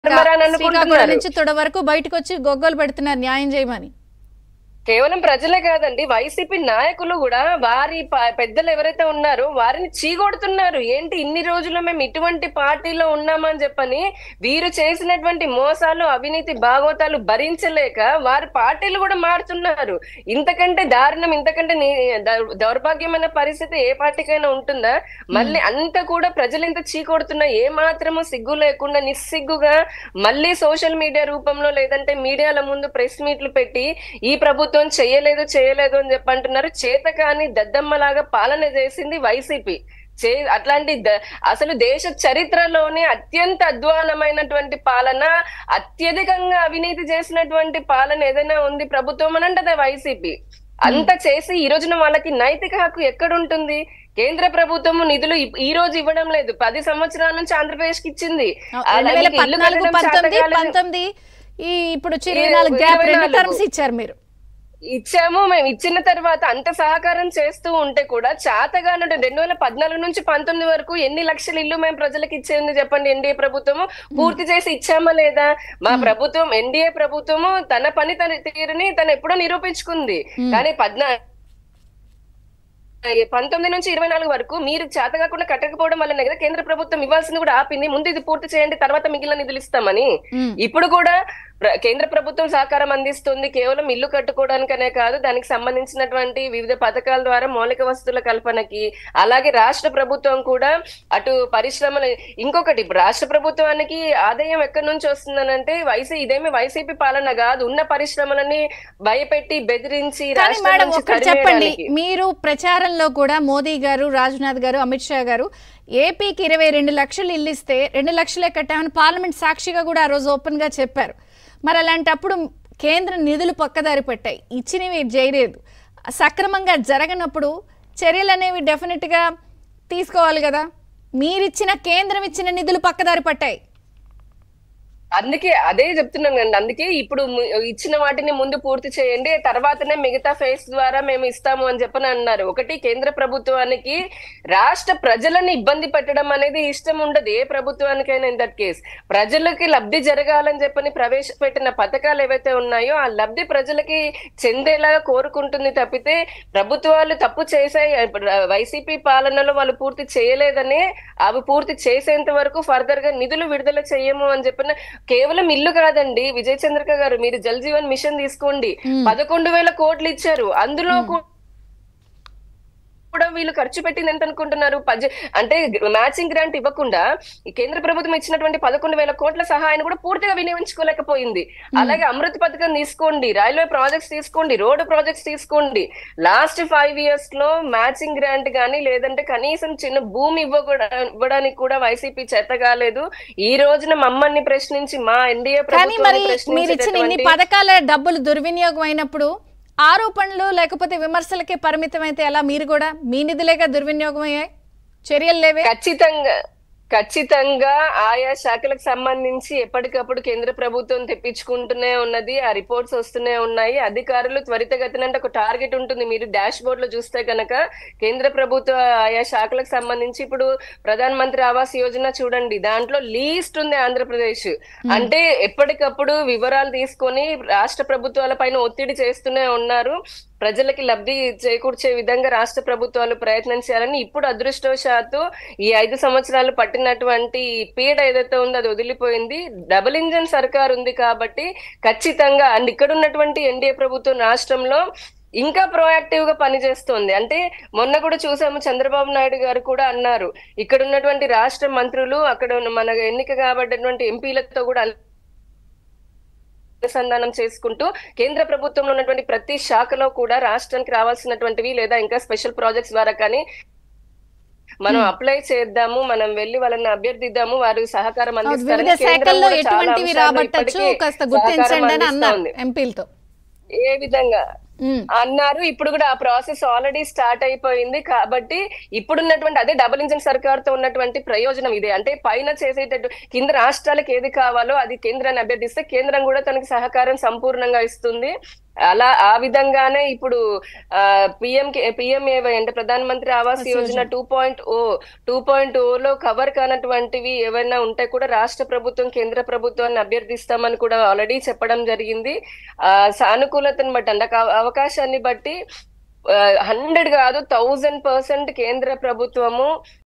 శ్రీకాకుళం అనుకుంటున్నారు నుంచి తొడ వరకు బయటకు వచ్చి గొగ్గలు పెడుతున్నారు న్యాయం చేయమని కేవలం ప్రజలే కాదండి వైసీపీ నాయకులు కూడా వారి ప- పెద్దలు ఎవరైతే ఉన్నారో వారిని చీగొడుతున్నారు ఏంటి ఇన్ని రోజులు మేము ఇటువంటి పార్టీలో ఉన్నామని చెప్పని వీరు చేసినటువంటి మోసాలు అవినీతి భాగవతాలు భరించలేక వారి పార్టీలు కూడా మారుతున్నారు ఇంతకంటే దారుణం ఇంతకంటే నీ- దౌ- దౌర్భాగ్యమైన పరిస్థితి ఏ పార్టీకైనా ఉంటుందా మళ్ళీ అంత కూడా ప్రజలు ఇంత చీకొడుతున్నా ఏ మాత్రము సిగ్గు లేకుండా నిస్సిగ్గుగా మళ్ళీ సోషల్ మీడియా రూపంలో లేదంటే మీడియాల ముందు ప్రెస్ మీట్లు పెట్టి ఈ ప్రభుత్వం చేయలేదు చేయలేదు అని చెప్పి అంటున్నారు చేత కాని దద్దమ్మలాగా పాలన చేసింది వైసీపీ చే అట్లాంటి ద- అసలు దేశ చరిత్రలోనే అత్యంత అధ్వానమైనటువంటి పాలన అత్యధికంగా అవినీతి చేసినటువంటి పాలన ఏదైనా ఉంది ప్రభుత్వం అని అంటే అదే వైసీపీ అంత చేసి ఈ రోజున వాళ్ళకి నైతిక హక్కు ఎక్కడుంటుంది కేంద్ర ప్రభుత్వం నిధులు ఇ- ఈ రోజు ఇవ్వడం లేదు పది సంవత్సరాల నుంచి ఆంధ్రప్రదేశ్ కి ఇచ్చింది రెండు వేల అలాగే ఇల్లు పద్నాలుగు కట్టడం పంతొమ్మిది చేత కాలేదు. పంతొమ్మిది ఈ ఇప్పుడు వచ్చి ఇరవై ఇరవై నాలుగు గ్యాప్ రెండు నాలుగు. టర్మ్స్ ఇచ్చారు మీరు ఇచ్చాము మేము ఇచ్చిన తర్వాత అంత సహకారం చేస్తూ ఉంటే కూడా చాతగాను రెండు వేల పద్నాలుగు నుంచి పంతొమ్మిది వరకు ఎన్ని లక్షల ఇల్లు మేము ప్రజలకు ఇచ్చేది చెప్పండి ఎన్డీఏ ప్రభుత్వము పూర్తి చేసి ఇచ్చామా లేదా మా ప్రభుత్వం ఎన్డీఏ ప్రభుత్వము తన పని తన తీరుని తను ఎప్పుడో నిరూపించుకుంది కానీ పద్నా పంతొమ్మిది నుంచి ఇరవై నాలుగు వరకు మీరు చేత కాకుండా కట్టకపోవడం వల్లనే కదా కేంద్ర ప్రభుత్వం ఇవ్వాల్సింది కూడా ఆపింది ముందు ఇది పూర్తి చేయండి తర్వాత మిగిలిన నిధులు ఇస్తామని మ్మ్. ఇప్పుడు కూడా ప్ర- కేంద్ర ప్రభుత్వం సహకారం అందిస్తుంది కేవలం ఇల్లు కట్టుకోవడానికనే కాదు దానికి సంబంధించినటువంటి వివిధ పథకాల ద్వారా మౌలిక వసతుల కల్పనకి అలాగే రాష్ట్ర ప్రభుత్వం కూడా అటు పరిశ్రమలు ఇంకొకటి ఇప్పుడు రాష్ట్ర ప్రభుత్వానికి ఆదాయం ఎక్కడి నుంచి వస్తుందనంటే వైసీ ఇదేమి వైసీపీ పాలన కాదు ఉన్న పరిశ్రమలని భయపెట్టి బెదిరించి కానీ రాష్ట్రం మేడం నుంచి ఒకటి చెప్పండి తరిమేయడానికి. మీరు ప్రచారంలో కూడా మోదీ గారు రాజ్నాథ్ గారు అమిత్ షా గారు ఏపీకి ఇరవై రెండు లక్షలు ఇల్లు ఇస్తే రెండు లక్షలే కట్టామని పార్లమెంట్ సాక్షిగా కూడా ఆ రోజు ఓపెన్ గా చెప్పారు మరి అలాంటప్పుడు కేంద్ర నిధులు పక్కదారి పట్టాయి ఇచ్చినవి చేయలేదు సక్రమంగా జరగనప్పుడు చర్యలు అనేవి డెఫినెట్ గా తీసుకోవాలి కదా మీరిచ్చిన కేంద్రం ఇచ్చిన నిధులు పక్కదారి పట్టాయి అందుకే అదే చెప్తున్నాను అండి అందుకే ఇప్పుడు ము- ఇచ్చిన వాటిని ముందు పూర్తి చేయండి తర్వాతనే మిగతా ఫేస్ ద్వారా మేము ఇస్తాము అని చెప్పని అన్నారు ఒకటి కేంద్ర ప్రభుత్వానికి రాష్ట్ర ప్రజలను ఇబ్బంది పెట్టడం అనేది ఇష్టం ఉండదు ఏ ప్రభుత్వానికైనా ఇన్ దట్ కేస్ ప్రజలకి లబ్ధి జరగాలని చెప్పని ప్రవేశపెట్టిన పథకాలు ఏవైతే ఉన్నాయో ఆ లబ్ధి ప్రజలకి చెందేలాగా కోరుకుంటుంది తప్పితే ప్రభుత్వాలు తప్పు చేసాయి వైసీపీ పాలనలో వాళ్ళు పూర్తి చేయలేదని అవి పూర్తి చేసేంత వరకు ఫర్దర్ గా నిధులు విడుదల చేయము అని చెప్పిన కేవలం ఇల్లు కాదండి విజయ్ చంద్రిక గారు మీరు జల్ జీవన్ మిషన్ తీసుకోండి పదకొండు వేల కోట్లు ఇచ్చారు అందులో కూ- కూడా వీళ్ళు ఖర్చు పెట్టింది ఎంత అనుకుంటున్నారు పద్దె అంటే మ్యాచింగ్ గ్రాంట్ ఇవ్వకుండా ఈ కేంద్ర ప్రభుత్వం ఇచ్చినటువంటి పదకొండు వేల కోట్ల సహాయాన్ని కూడా పూర్తిగా వినియోగించుకోలేకపోయింది అలాగే అమృత్ పథకం తీసుకోండి రైల్వే ప్రాజెక్ట్స్ తీసుకోండి రోడ్డు ప్రాజెక్ట్స్ తీసుకోండి లాస్ట్ ఫైవ్ ఇయర్స్ లో మ్యాచింగ్ గ్రాంట్ గానీ లేదంటే కనీసం చిన్న భూమి ఇవ్వకూడ ఇవ్వడానికి కూడా వైసీపీ చేత కాలేదు ఈ రోజున మమ్మల్ని ప్రశ్నించి మా ఎన్డీఏ కానీ మరి ప్రభుత్వాన్ని మీరు ఇచ్చిన ఇన్ని ప్రశ్నించేటటువంటి పథకాల డబ్బులు దుర్వినియోగం అయినప్పుడు ఆరోపణలు లేకపోతే విమర్శలకే పరిమితం అయితే ఎలా మీరు కూడా మీ నిధులేగా దుర్వినియోగం అయ్యాయి చర్యలు లేవే ఖచ్చితంగా ఖచ్చితంగా ఆయా శాఖలకు సంబంధించి ఎప్పటికప్పుడు కేంద్ర ప్రభుత్వం తెప్పించుకుంటూనే ఉన్నది ఆ రిపోర్ట్స్ వస్తూనే ఉన్నాయి అధికారులు త్వరితగతిన అంటే ఒక టార్గెట్ ఉంటుంది మీరు డాష్ బోర్డ్ లో చూస్తే కనుక కేంద్ర ప్రభుత్వ ఆయా శాఖలకు సంబంధించి ఇప్పుడు ప్రధాన మంత్రి ఆవాస్ యోజన చూడండి దాంట్లో లీస్ట్ ఉంది ఆంధ్రప్రదేశ్ అంటే ఎప్పటికప్పుడు వివరాలు తీసుకొని రాష్ట్ర ప్రభుత్వాల పైన ఒత్తిడి చేస్తూనే ఉన్నారు ప్రజలకి లబ్ధి చేకూర్చే విధంగా రాష్ట్ర ప్రభుత్వాలు ప్రయత్నం చేయాలని ఇప్పుడు అదృష్టవశాత్తు ఈ ఐదు సంవత్సరాలు పట్టినటువంటి పీడ ఏదైతే ఉందో అది వదిలిపోయింది డబుల్ ఇంజన్ సర్కార్ ఉంది కాబట్టి ఖచ్చితంగా అండ్ ఇక్కడ ఉన్నటువంటి ఎన్డీఏ ప్రభుత్వం రాష్ట్రంలో ఇంకా ప్రొయాక్టివ్ గా పనిచేస్తోంది అంటే మొన్న కూడా చూసాము చంద్రబాబు నాయుడు గారు కూడా అన్నారు ఇక్కడ ఉన్నటువంటి రాష్ట్ర మంత్రులు అక్కడ ఉన్న మన ఎన్నిక కాబడినటువంటి ఎంపీలతో కూడా అనుసంధానం చేసుకుంటూ కేంద్ర ప్రభుత్వంలో ఉన్నటువంటి ప్రతి శాఖలో కూడా రాష్ట్రానికి రావాల్సినటువంటివి లేదా ఇంకా స్పెషల్ ప్రాజెక్ట్స్ ద్వారా కానీ మనం అప్లై చేద్దాము మనం వెళ్ళి వాళ్ళని అభ్యర్థిద్దాము వారు సహకారం అందిస్తారని వివిధ కేంద్రం శాఖల్లో కూడా చాలా ఎటువంటివి అంశాల్లో రాబట్టచ్చు ఇప్పటికీ కాస్త సహకారం గుర్తించండి అని అన్నారు అందిస్తోంది. ఎంపీలతో ఏ విధంగా ఉమ్. అన్నారు ఇప్పుడు కూడా ఆ ప్రాసెస్ ఆల్రెడీ స్టార్ట్ అయిపోయింది కాబట్టి ఇప్పుడున్నటువంటి అదే డబుల్ ఇంజిన్ సర్కార్ తో ఉన్నటువంటి ప్రయోజనం ఇదే అంటే పైన చేసేటట్టు కింద రాష్ట్రాలకు ఏది కావాలో అది కేంద్రాన్ని అభ్యర్థిస్తే కేంద్రం కూడా తనకి సహకారం సంపూర్ణంగా ఇస్తుంది అలా ఆ విధంగానే ఇప్పుడు పిఎం పిఎంఏవై అంటే Pradhan Mantri Awas Yojana two point O two point లో కవర్ కానటువంటివి ఏవైనా ఉంటే కూడా రాష్ట్ర ప్రభుత్వం కేంద్ర ప్రభుత్వాన్ని అభ్యర్థిస్తామని కూడా ఆల్రెడీ చెప్పడం జరిగింది ఆ సానుకూలతను బట్టి అంటే ఆ అవకాశాన్ని బట్టి హండ్రెడ్ కాదు థౌజండ్ పర్సెంట్ కేంద్ర ప్రభుత్వము